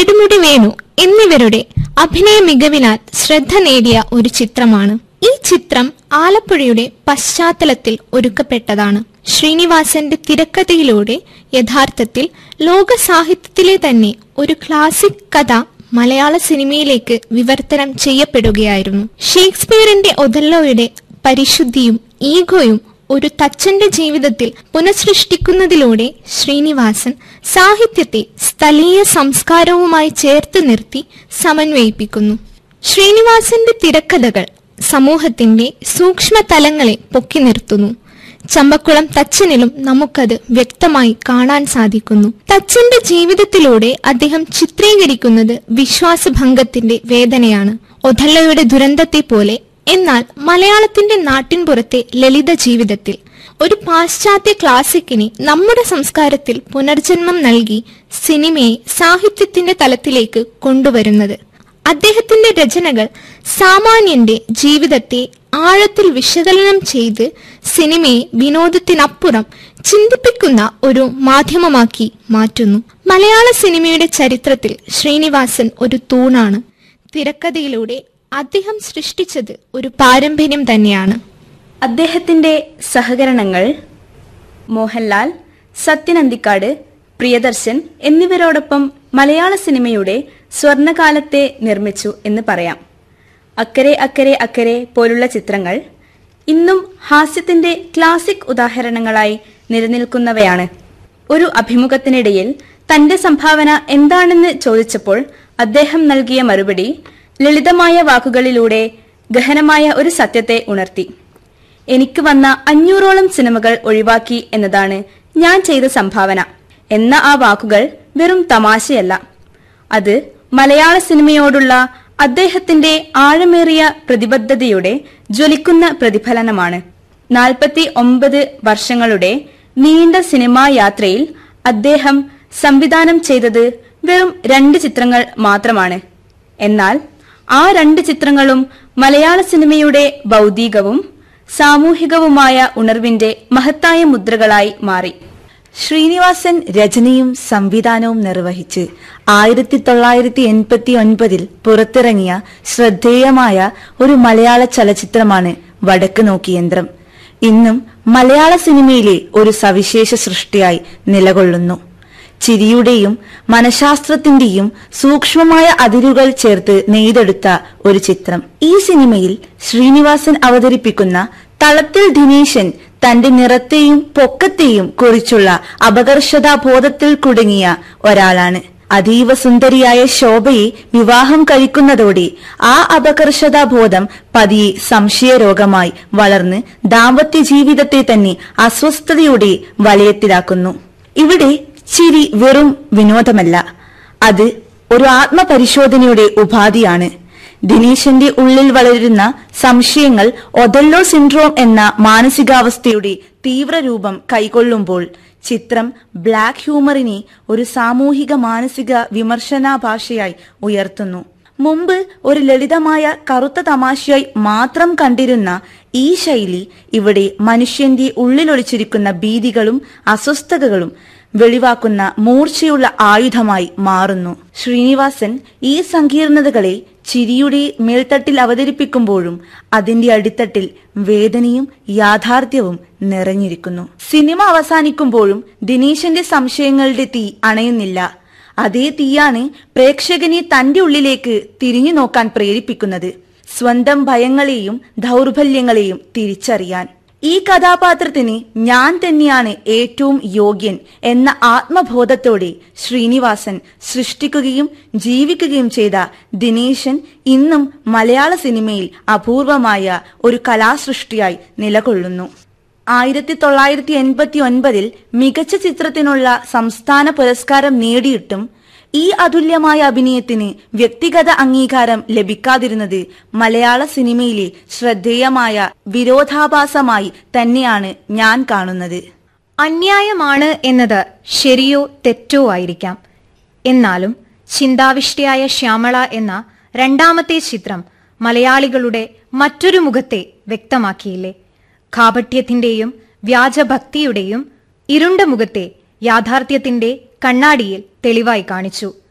നെടുമുടി വേണു എന്നിവരുടെ അഭിനയ മികവിനാൽ ശ്രദ്ധ നേടിയ ഒരു ചിത്രമാണ് ഈ ചിത്രം ആലപ്പുഴയുടെ പശ്ചാത്തലത്തിൽ ഒരുക്കപ്പെട്ടതാണ് ശ്രീനിവാസന്റെ തിരക്കഥയിലൂടെ യഥാർത്ഥത്തിൽ ലോക സാഹിത്യത്തിലെ തന്നെ ഒരു ക്ലാസിക് കഥ മലയാള സിനിമയിലേക്ക് വിവർത്തനം ചെയ്യപ്പെടുകയായിരുന്നു ഷേക്സ്പിയറിന്റെ ഒതല്ലോയുടെ പരിശുദ്ധിയും ഈഗോയും ഒരു തച്ചന്റെ ജീവിതത്തിൽ പുനഃസൃഷ്ടിക്കുന്നതിലൂടെ ശ്രീനിവാസൻ സാഹിത്യത്തെ സ്ഥലീയ സംസ്കാരവുമായി ചേർത്ത് നിർത്തി സമന്വയിപ്പിക്കുന്നു ശ്രീനിവാസന്റെ തിരക്കഥകൾ സമൂഹത്തിന്റെ സൂക്ഷ്മ തലങ്ങളെ പൊക്കി നിർത്തുന്നു ചമ്പക്കുളം തച്ചനിലും നമുക്കത് വ്യക്തമായി കാണാൻ സാധിക്കുന്നു തച്ചന്റെ ജീവിതത്തിലൂടെ അദ്ദേഹം ചിത്രീകരിക്കുന്നത് വിശ്വാസഭംഗത്തിന്റെ വേദനയാണ് ഒഥല്ലയുടെ ദുരന്തത്തെ പോലെ എന്നാൽ മലയാളത്തിന്റെ നാട്ടിൻപുറത്തെ ലളിത ജീവിതത്തിൽ ഒരു പാശ്ചാത്യ ക്ലാസിക്കിനെ നമ്മുടെ സംസ്കാരത്തിൽ പുനർജന്മം നൽകി സിനിമയെ സാഹിത്യത്തിന്റെ തലത്തിലേക്ക് കൊണ്ടുവരുന്നത് അദ്ദേഹത്തിന്റെ രചനകൾ സാമാന്യന്റെ ജീവിതത്തെ ആഴത്തിൽ വിശകലനം ചെയ്ത് സിനിമയെ വിനോദത്തിനപ്പുറം ചിന്തിപ്പിക്കുന്ന ഒരു മാധ്യമമാക്കി മാറ്റുന്നു മലയാള സിനിമയുടെ ചരിത്രത്തിൽ ശ്രീനിവാസൻ ഒരു തൂണാണ് തിരക്കഥയിലൂടെ അദ്ദേഹം സൃഷ്ടിച്ചത് ഒരു പാരമ്പര്യം തന്നെയാണ് അദ്ദേഹത്തിന്റെ സഹകരണങ്ങൾ മോഹൻലാൽ സത്യനന്തിക്കാട് പ്രിയദർശൻ എന്നിവരോടൊപ്പം മലയാള സിനിമയുടെ സ്വർണകാലത്തെ നിർമ്മിച്ചു എന്ന് പറയാം അക്കരെ അക്കരെ അക്കരെ പോലുള്ള ചിത്രങ്ങൾ ഇന്നും ഹാസ്യത്തിന്റെ ക്ലാസിക് ഉദാഹരണങ്ങളായി നിലനിൽക്കുന്നവയാണ് ഒരു അഭിമുഖത്തിനിടയിൽ തന്റെ സംഭാവന എന്താണെന്ന് ചോദിച്ചപ്പോൾ അദ്ദേഹം നൽകിയ മറുപടി ലളിതമായ വാക്കുകളിലൂടെ ഗഹനമായ ഒരു സത്യത്തെ ഉണർത്തി എനിക്ക് വന്ന അഞ്ഞൂറോളം സിനിമകൾ ഒഴിവാക്കി എന്നതാണ് ഞാൻ ചെയ്ത സംഭാവന എന്ന ആ വാക്കുകൾ വെറും തമാശയല്ല അത് മലയാള സിനിമയോടുള്ള അദ്ദേഹത്തിന്റെ ആഴമേറിയ പ്രതിബദ്ധതയുടെ ജ്വലിക്കുന്ന പ്രതിഫലനമാണ് നാൽപ്പത്തി ഒമ്പത് വർഷങ്ങളുടെ നീണ്ട സിനിമാ യാത്രയിൽ അദ്ദേഹം സംവിധാനം ചെയ്തത് വെറും രണ്ട് ചിത്രങ്ങൾ മാത്രമാണ് എന്നാൽ ആ രണ്ട് ചിത്രങ്ങളും മലയാള സിനിമയുടെ ബൗദ്ധികവും സാമൂഹികവുമായ ഉണർവിന്റെ മഹത്തായ മുദ്രകളായി മാറി ശ്രീനിവാസൻ രചനയും സംവിധാനവും നിർവഹിച്ച് ആയിരത്തി തൊള്ളായിരത്തി എൺപത്തി ഒൻപതിൽ പുറത്തിറങ്ങിയ ശ്രദ്ധേയമായ ഒരു മലയാള ചലച്ചിത്രമാണ് വടക്ക് നോക്കിയന്ത്രം ഇന്നും മലയാള സിനിമയിലെ ഒരു സവിശേഷ സൃഷ്ടിയായി നിലകൊള്ളുന്നു ചിരിയുടെയും മനഃശാസ്ത്രത്തിന്റെയും സൂക്ഷ്മമായ അതിരുകൾ ചേർത്ത് നെയ്തെടുത്ത ഒരു ചിത്രം ഈ സിനിമയിൽ ശ്രീനിവാസൻ അവതരിപ്പിക്കുന്ന തളത്തിൽ ദിനേശൻ തന്റെ നിറത്തെയും പൊക്കത്തെയും കുറിച്ചുള്ള അപകർഷതാബോധത്തിൽ കുടുങ്ങിയ ഒരാളാണ് അതീവ സുന്ദരിയായ ശോഭയെ വിവാഹം കഴിക്കുന്നതോടെ ആ അപകർഷതാബോധം പതിയെ സംശയരോഗമായി വളർന്ന് ദാമ്പത്യ ജീവിതത്തെ തന്നെ അസ്വസ്ഥതയുടെ വലയത്തിലാക്കുന്നു ഇവിടെ ചിരി വെറും വിനോദമല്ല അത് ഒരു ആത്മപരിശോധനയുടെ ഉപാധിയാണ് ദിനേശന്റെ ഉള്ളിൽ വളരുന്ന സംശയങ്ങൾ ഒതല്ലോ സിൻഡ്രോം എന്ന മാനസികാവസ്ഥയുടെ തീവ്രരൂപം കൈക്കൊള്ളുമ്പോൾ ചിത്രം ബ്ലാക്ക് ഹ്യൂമറിനെ ഒരു സാമൂഹിക മാനസിക വിമർശനാ ഭാഷയായി ഉയർത്തുന്നു മുമ്പ് ഒരു ലളിതമായ കറുത്ത തമാശയായി മാത്രം കണ്ടിരുന്ന ഈ ശൈലി ഇവിടെ മനുഷ്യന്റെ ഉള്ളിലൊളിച്ചിരിക്കുന്ന ഭീതികളും അസ്വസ്ഥതകളും വെളിവാക്കുന്ന മൂർച്ചയുള്ള ആയുധമായി മാറുന്നു ശ്രീനിവാസൻ ഈ സങ്കീർണതകളെ ചിരിയുടെ മേൽത്തട്ടിൽ അവതരിപ്പിക്കുമ്പോഴും അതിന്റെ അടിത്തട്ടിൽ വേദനയും യാഥാർത്ഥ്യവും നിറഞ്ഞിരിക്കുന്നു സിനിമ അവസാനിക്കുമ്പോഴും ദിനേശന്റെ സംശയങ്ങളുടെ തീ അണയുന്നില്ല അതേ തീയാണ് പ്രേക്ഷകനെ തന്റെ ഉള്ളിലേക്ക് തിരിഞ്ഞു നോക്കാൻ പ്രേരിപ്പിക്കുന്നത് സ്വന്തം ഭയങ്ങളെയും ദൗർബല്യങ്ങളെയും തിരിച്ചറിയാൻ ഈ കഥാപാത്രത്തിന് ഞാൻ തന്നെയാണ് ഏറ്റവും യോഗ്യൻ എന്ന ആത്മബോധത്തോടെ ശ്രീനിവാസൻ സൃഷ്ടിക്കുകയും ജീവിക്കുകയും ചെയ്ത ദിനേശൻ ഇന്നും മലയാള സിനിമയിൽ അപൂർവമായ ഒരു കലാസൃഷ്ടിയായി നിലകൊള്ളുന്നു ആയിരത്തി തൊള്ളായിരത്തി എൺപത്തി ഒൻപതിൽ മികച്ച ചിത്രത്തിനുള്ള സംസ്ഥാന പുരസ്കാരം നേടിയിട്ടും ഈ അതുല്യമായ അഭിനയത്തിന് വ്യക്തിഗത അംഗീകാരം ലഭിക്കാതിരുന്നത് മലയാള സിനിമയിലെ ശ്രദ്ധേയമായ വിരോധാഭാസമായി തന്നെയാണ് ഞാൻ കാണുന്നത് അന്യായമാണ് എന്നത് ശരിയോ തെറ്റോ ആയിരിക്കാം എന്നാലും ചിന്താവിഷ്ടയായ ശ്യാമള എന്ന രണ്ടാമത്തെ ചിത്രം മലയാളികളുടെ മറ്റൊരു മുഖത്തെ വ്യക്തമാക്കിയില്ലേ കാപട്യത്തിന്റെയും വ്യാജഭക്തിയുടെയും ഇരുണ്ട മുഖത്തെ യാഥാർത്ഥ്യത്തിന്റെ കണ്ണാടിയിൽ തെളിവായി കാണിച്ചു